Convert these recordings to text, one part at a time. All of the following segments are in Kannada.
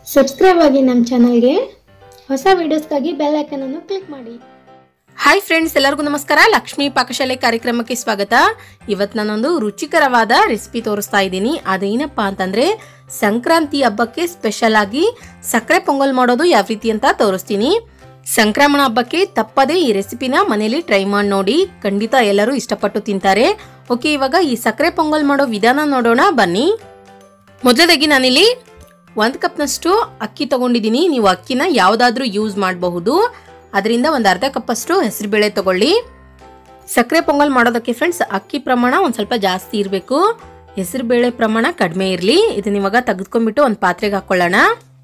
ಸಬ್ಸ್ಕ್ರೈಬ್ ಆಗಿ ನಮ್ಮ ಚಾನಲ್ಗೆ ಹೊಸ ವಿಡಿಯೋಸ್ಗಾಗಿ ಬೆಲ್ ಐಕನನ್ನು ಕ್ಲಿಕ್ ಮಾಡಿ ಹಾಯ್ ಫ್ರೆಂಡ್ಸ್ ಎಲ್ಲರಿಗೂ ನಮಸ್ಕಾರ ಲಕ್ಷ್ಮೀ ಪಾಕಶಾಲೆ ಕಾರ್ಯಕ್ರಮಕ್ಕೆ ಸ್ವಾಗತ ಇವತ್ತು ನಾನೊಂದು ರುಚಿಕರವಾದ ರೆಸಿಪಿ ತೋರಿಸ್ತಾ ಇದ್ದೀನಿ ಅದೇನಪ್ಪ ಅಂತಂದ್ರೆ ಸಂಕ್ರಾಂತಿ ಹಬ್ಬಕ್ಕೆ ಸ್ಪೆಷಲ್ ಆಗಿ ಸಕ್ಕರೆ ಪೊಂಗಲ್ ಮಾಡೋದು ಯಾವ ರೀತಿ ಅಂತ ತೋರಿಸ್ತೀನಿ ಸಂಕ್ರಮಣ ಹಬ್ಬಕ್ಕೆ ತಪ್ಪದೇ ಈ ರೆಸಿಪಿನ ಮನೇಲಿ ಟ್ರೈ ಮಾಡಿ ನೋಡಿ ಖಂಡಿತ ಎಲ್ಲರೂ ಇಷ್ಟಪಟ್ಟು ತಿಂತಾರೆ ಓಕೆ ಇವಾಗ ಈ ಸಕ್ಕರೆ ಪೊಂಗಲ್ ಮಾಡೋ ವಿಧಾನ ನೋಡೋಣ ಬನ್ನಿ ಮೊದಲದಾಗಿ ನಾನಿಲ್ಲಿ ಒಂದು ಕಪ್ನಷ್ಟು ಅಕ್ಕಿ ತಗೊಂಡಿದ್ದೀನಿ ನೀವು ಅಕ್ಕಿನ ಯಾವುದಾದ್ರೂ ಯೂಸ್ ಮಾಡಬಹುದು ಅದರಿಂದ ಒಂದು ಅರ್ಧ ಕಪ್ಪಷ್ಟು ಹೆಸರುಬೇಳೆ ತಗೊಳ್ಳಿ ಸಕ್ಕರೆ ಪೊಂಗಲ್ ಮಾಡೋದಕ್ಕೆ ಫ್ರೆಂಡ್ಸ್ ಅಕ್ಕಿ ಪ್ರಮಾಣ ಒಂದು ಸ್ವಲ್ಪ ಜಾಸ್ತಿ ಇರಬೇಕು ಹೆಸರುಬೇಳೆ ಪ್ರಮಾಣ ಕಡಿಮೆ ಇರಲಿ ಇದನ್ನ ಇವಾಗ ತೆಗೆದುಕೊಂಡ್ಬಿಟ್ಟು ಒಂದು ಪಾತ್ರೆಗೆ ಹಾಕೊಳ್ಳೋಣ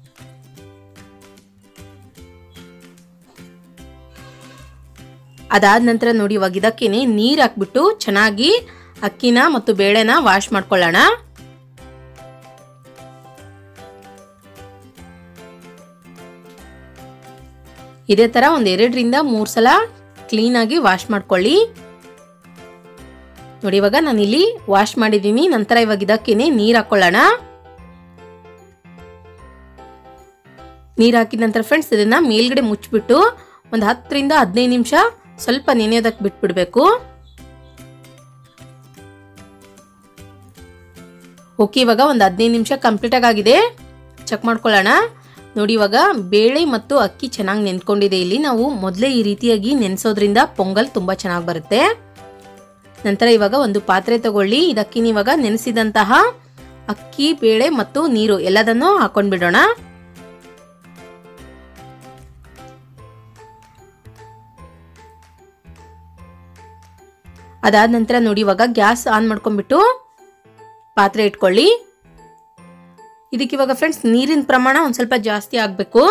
ಅದಾದ ನಂತರ ನೋಡಿ ಇವಾಗ ಇದಕ್ಕೇನೆ ನೀರು ಹಾಕ್ಬಿಟ್ಟು ಚೆನ್ನಾಗಿ ಅಕ್ಕಿನ ಮತ್ತು ಬೇಳೆನ ವಾಶ್ ಮಾಡ್ಕೊಳ್ಳೋಣ ಇದೇ ತರ ಒಂದ್ ಎರಡರಿಂದ ಮೂರ್ ಸಲ ಕ್ಲೀನ್ ಆಗಿ ವಾಶ್ ಮಾಡ್ಕೊಳ್ಳಿ ನೋಡಿ ಇವಾಗ ನಾನು ಇಲ್ಲಿ ವಾಶ್ ಮಾಡಿದ್ದೀನಿ ನಂತರ ಇವಾಗ ಇದಕ್ಕೇನೆ ನೀರ್ ಹಾಕೊಳ್ಳೋಣ ನೀರ್ ಹಾಕಿದ ನಂತರ ಫ್ರೆಂಡ್ಸ್ ಇದನ್ನ ಮೇಲ್ಗಡೆ ಮುಚ್ಚಿಬಿಟ್ಟು ಒಂದು ಹತ್ತರಿಂದ ಹದಿನೈದು ನಿಮಿಷ ಸ್ವಲ್ಪ ನೆನೆಯೋದಕ್ಕೆ ಬಿಟ್ಬಿಡ್ಬೇಕು ಓಕೆ ಇವಾಗ ಒಂದು ಹದಿನೈದು ನಿಮಿಷ ಕಂಪ್ಲೀಟ್ ಆಗಿದೆ ಚೆಕ್ ಮಾಡ್ಕೊಳ್ಳೋಣ ನೋಡಿ ಇವಾಗ ಬೇಳೆ ಮತ್ತು ಅಕ್ಕಿ ಚೆನ್ನಾಗಿ ನೆನ್ಕೊಂಡಿದೆ ಇಲ್ಲಿ ನಾವು ಮೊದಲೇ ಈ ರೀತಿಯಾಗಿ ನೆನೆಸೋದ್ರಿಂದ ಪೊಂಗಲ್ ತುಂಬ ಚೆನ್ನಾಗಿ ಬರುತ್ತೆ ನಂತರ ಇವಾಗ ಒಂದು ಪಾತ್ರೆ ತಗೊಳ್ಳಿ ಇದಕ್ಕೆ ಇವಾಗ ನೆನೆಸಿದಂತಹ ಅಕ್ಕಿ ಬೇಳೆ ಮತ್ತು ನೀರು ಎಲ್ಲದನ್ನು ಹಾಕೊಂಡ್ಬಿಡೋಣ ಅದಾದ ನಂತರ ನೋಡಿ ಇವಾಗ ಗ್ಯಾಸ್ ಆನ್ ಮಾಡ್ಕೊಂಡ್ಬಿಟ್ಟು ಪಾತ್ರೆ ಇಟ್ಕೊಳ್ಳಿ ಇದಕ್ಕೆ ಇವಾಗ ಫ್ರೆಂಡ್ಸ್ ನೀರಿನ ಪ್ರಮಾಣ ಒಂದು ಸ್ವಲ್ಪ ಜಾಸ್ತಿ ಆಗಬೇಕು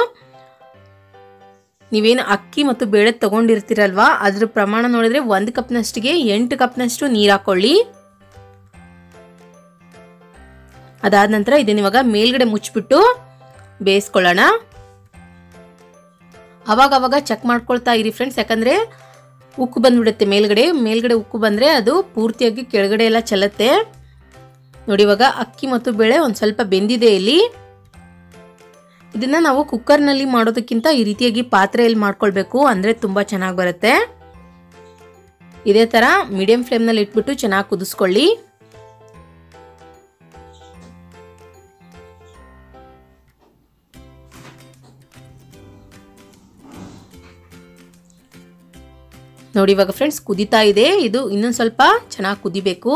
ನೀವೇನು ಅಕ್ಕಿ ಮತ್ತು ಬೇಳೆ ತಗೊಂಡಿರ್ತೀರಲ್ವಾ ಅದ್ರ ಪ್ರಮಾಣ ನೋಡಿದ್ರೆ ಒಂದು ಕಪ್ನಷ್ಟಿಗೆ ಎಂಟು ಕಪ್ನಷ್ಟು ನೀರು ಹಾಕೊಳ್ಳಿ ಅದಾದ ನಂತರ ಇದನ್ನ ಇವಾಗ ಮೇಲ್ಗಡೆ ಮುಚ್ಚಿಬಿಟ್ಟು ಬೇಯಿಸ್ಕೊಳ್ಳೋಣ ಅವಾಗ ಅವಾಗ ಚೆಕ್ ಮಾಡ್ಕೊಳ್ತಾ ಇರಿ ಫ್ರೆಂಡ್ಸ್ ಯಾಕಂದ್ರೆ ಉಕ್ಕು ಬಂದ್ಬಿಡುತ್ತೆ ಮೇಲ್ಗಡೆ ಮೇಲ್ಗಡೆ ಉಕ್ಕು ಬಂದರೆ ಅದು ಪೂರ್ತಿಯಾಗಿ ಕೆಳಗಡೆ ಎಲ್ಲ ಚೆಲ್ಲತ್ತೆ ನೋಡಿ ಇವಾಗ ಅಕ್ಕಿ ಮತ್ತು ಬೇಳೆ ಒಂದು ಸ್ವಲ್ಪ ಬೆಂದಿದೆ ಇಲ್ಲಿ ಇದನ್ನ ನಾವು ಕುಕ್ಕರ್ನಲ್ಲಿ ಮಾಡೋದಕ್ಕಿಂತ ಈ ರೀತಿಯಾಗಿ ಪಾತ್ರೆಯಲ್ಲಿ ಮಾಡ್ಕೊಳ್ಬೇಕು ಅಂದರೆ ತುಂಬ ಚೆನ್ನಾಗಿ ಬರುತ್ತೆ ಇದೇ ಥರ ಮೀಡಿಯಂ ಫ್ಲೇಮ್ನಲ್ಲಿ ಇಟ್ಬಿಟ್ಟು ಚೆನ್ನಾಗಿ ಕುದಿಸ್ಕೊಳ್ಳಿ ನೋಡಿ ಇವಾಗ ಫ್ರೆಂಡ್ಸ್ ಕುದಿತಾ ಇದೆ ಇದು ಇನ್ನೊಂದು ಸ್ವಲ್ಪ ಚೆನ್ನಾಗಿ ಕುದಿಬೇಕು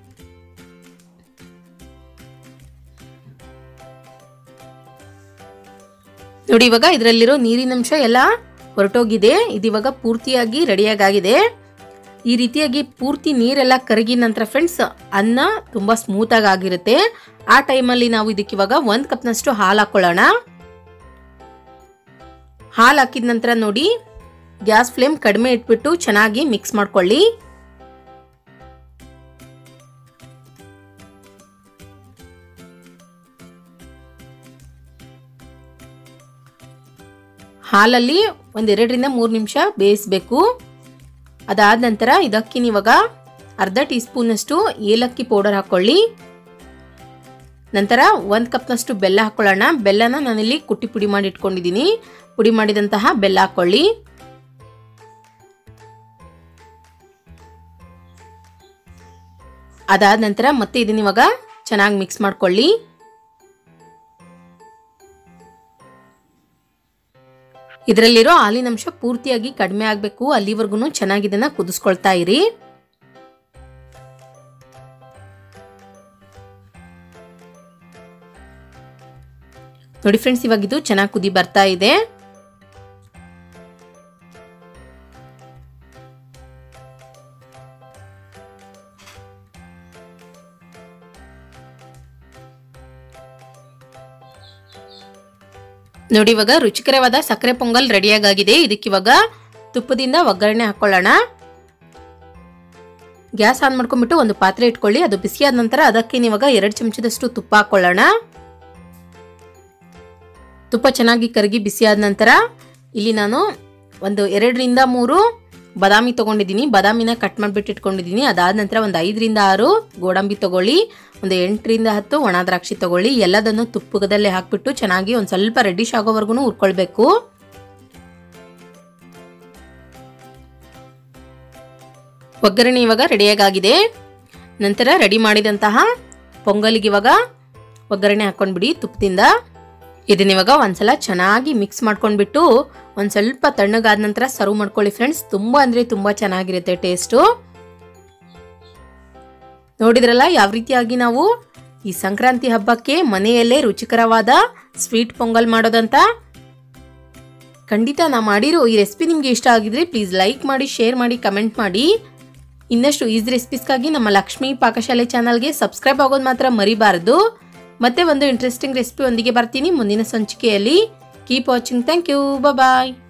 ನೋಡಿ ಇವಾಗ ಇದರಲ್ಲಿರೋ ನೀರಿನಂಶ ಎಲ್ಲ ಹೊರಟೋಗಿದೆ ಇದು ಇವಾಗ ಪೂರ್ತಿಯಾಗಿ ರೆಡಿಯಾಗಿದೆ ಈ ರೀತಿಯಾಗಿ ಪೂರ್ತಿ ನೀರೆಲ್ಲ ಕರಗಿದ ನಂತರ ಫ್ರೆಂಡ್ಸ್ ಅನ್ನ ತುಂಬ ಸ್ಮೂತಾಗಿ ಆಗಿರುತ್ತೆ ಆ ಟೈಮಲ್ಲಿ ನಾವು ಇದಕ್ಕೆ ಇವಾಗ ಒಂದು ಕಪ್ನಷ್ಟು ಹಾಲು ಹಾಕೊಳ್ಳೋಣ ಹಾಲು ಹಾಕಿದ ನಂತರ ನೋಡಿ ಗ್ಯಾಸ್ ಫ್ಲೇಮ್ ಕಡಿಮೆ ಇಟ್ಬಿಟ್ಟು ಚೆನ್ನಾಗಿ ಮಿಕ್ಸ್ ಮಾಡ್ಕೊಳ್ಳಿ ಹಾಲಲ್ಲಿ ಒಂದೆರಡರಿಂದ ಮೂರು ನಿಮಿಷ ಬೇಯಿಸಬೇಕು ಅದಾದ ನಂತರ ಇದಕ್ಕೆ ಇವಾಗ ಅರ್ಧ ಟೀ ಸ್ಪೂನಷ್ಟು ಏಲಕ್ಕಿ ಪೌಡರ್ ಹಾಕ್ಕೊಳ್ಳಿ ನಂತರ ಒಂದು ಕಪ್ನಷ್ಟು ಬೆಲ್ಲ ಹಾಕ್ಕೊಳ್ಳೋಣ ಬೆಲ್ಲನ ನಾನಿಲ್ಲಿ ಕುಟ್ಟಿ ಪುಡಿ ಮಾಡಿ ಇಟ್ಕೊಂಡಿದ್ದೀನಿ ಪುಡಿ ಮಾಡಿದಂತಹ ಬೆಲ್ಲ ಹಾಕ್ಕೊಳ್ಳಿ ಅದಾದ ನಂತರ ಮತ್ತೆ ಇದನ್ನ ಇವಾಗ ಚೆನ್ನಾಗಿ ಮಿಕ್ಸ್ ಮಾಡ್ಕೊಳ್ಳಿ ಇದರಲ್ಲಿರೋ ಹಾಲಿನಂಶ ಪೂರ್ತಿಯಾಗಿ ಕಡಿಮೆ ಆಗಬೇಕು ಅಲ್ಲಿವರೆಗೂ ಚೆನ್ನಾಗಿ ಇದನ್ನ ಕುದಿಸ್ಕೊಳ್ತಾ ಇರಿ ನೋಡಿ ಫ್ರೆಂಡ್ಸ್ ಇವಾಗ ಇದು ಚೆನ್ನಾಗಿ ಕುದಿ ಬರ್ತಾ ಇದೆ ನೋಡಿ ಇವಾಗ ರುಚಿಕರವಾದ ಸಕ್ಕರೆ ಪೊಂಗಲ್ ರೆಡಿಯಾಗಿದೆ ಇದಕ್ಕೆ ಇವಾಗ ತುಪ್ಪದಿಂದ ಒಗ್ಗರಣೆ ಹಾಕೊಳ್ಳೋಣ ಗ್ಯಾಸ್ ಆನ್ ಮಾಡ್ಕೊಂಡ್ಬಿಟ್ಟು ಒಂದು ಪಾತ್ರೆ ಇಟ್ಕೊಳ್ಳಿ ಅದು ಬಿಸಿಯಾದ ನಂತರ ಅದಕ್ಕೆ ಇವಾಗ ಎರಡು ಚಮಚದಷ್ಟು ತುಪ್ಪ ಹಾಕೊಳ್ಳೋಣ ತುಪ್ಪ ಚೆನ್ನಾಗಿ ಕರಗಿ ಬಿಸಿಯಾದ ನಂತರ ಇಲ್ಲಿ ನಾನು ಒಂದು ಎರಡರಿಂದ ಮೂರು ಬಾದಾಮಿ ತೊಗೊಂಡಿದ್ದೀನಿ ಬಾದಾಮಿನ ಕಟ್ ಮಾಡಿಬಿಟ್ಟು ಇಟ್ಕೊಂಡಿದ್ದೀನಿ ಅದಾದ ನಂತರ ಒಂದು ಐದರಿಂದ ಆರು ಗೋಡಂಬಿ ತೊಗೊಳ್ಳಿ ಒಂದು ಎಂಟರಿಂದ ಹತ್ತು ಒಣ ದ್ರಾಕ್ಷಿ ತೊಗೊಳ್ಳಿ ಎಲ್ಲದನ್ನು ತುಪ್ಪದಲ್ಲೇ ಹಾಕ್ಬಿಟ್ಟು ಚೆನ್ನಾಗಿ ಒಂದು ಸ್ವಲ್ಪ ರೆಡಿಶ್ ಆಗೋವರೆಗೂ ಹುರ್ಕೊಳ್ಬೇಕು ಒಗ್ಗರಣೆ ಇವಾಗ ರೆಡಿಯಾಗಿದೆ ನಂತರ ರೆಡಿ ಮಾಡಿದಂತಹ ಪೊಂಗಲಿಗೆ ಇವಾಗ ಒಗ್ಗರಣೆ ಹಾಕೊಂಡ್ಬಿಡಿ ತುಪ್ಪದಿಂದ ಇದನ್ನ ಇವಾಗ ಒಂದ್ಸಲ ಚೆನ್ನಾಗಿ ಮಿಕ್ಸ್ ಮಾಡ್ಕೊಂಡ್ಬಿಟ್ಟು ಒಂದು ಸ್ವಲ್ಪ ತಣ್ಣಗಾದ ನಂತರ ಸರ್ವ್ ಮಾಡ್ಕೊಳ್ಳಿ ಫ್ರೆಂಡ್ಸ್ ತುಂಬ ಅಂದರೆ ತುಂಬ ಚೆನ್ನಾಗಿರುತ್ತೆ ಟೇಸ್ಟು ನೋಡಿದ್ರಲ್ಲ ಯಾವ ರೀತಿಯಾಗಿ ನಾವು ಈ ಸಂಕ್ರಾಂತಿ ಹಬ್ಬಕ್ಕೆ ಮನೆಯಲ್ಲೇ ರುಚಿಕರವಾದ ಸ್ವೀಟ್ ಪೊಂಗಲ್ ಮಾಡೋದಂತ ಖಂಡಿತ ನಾ ಮಾಡಿರೋ ಈ ರೆಸಿಪಿ ನಿಮಗೆ ಇಷ್ಟ ಆಗಿದ್ರೆ ಪ್ಲೀಸ್ ಲೈಕ್ ಮಾಡಿ ಶೇರ್ ಮಾಡಿ ಕಮೆಂಟ್ ಮಾಡಿ ಇನ್ನಷ್ಟು ಈಸಿ ರೆಸಿಪೀಸ್ಗಾಗಿ ನಮ್ಮ ಲಕ್ಷ್ಮೀ ಪಾಕಶಾಲೆ ಚಾನಲ್ಗೆ ಸಬ್ಸ್ಕ್ರೈಬ್ ಆಗೋದು ಮಾತ್ರ ಮರಿಬಾರ್ದು ಮತ್ತೆ ಒಂದು ಇಂಟ್ರೆಸ್ಟಿಂಗ್ ರೆಸಿಪಿ ಒಂದಿಗೆ ಬರ್ತೀನಿ ಮುಂದಿನ ಸಂಚಿಕೆಯಲ್ಲಿ keep watching thank you bye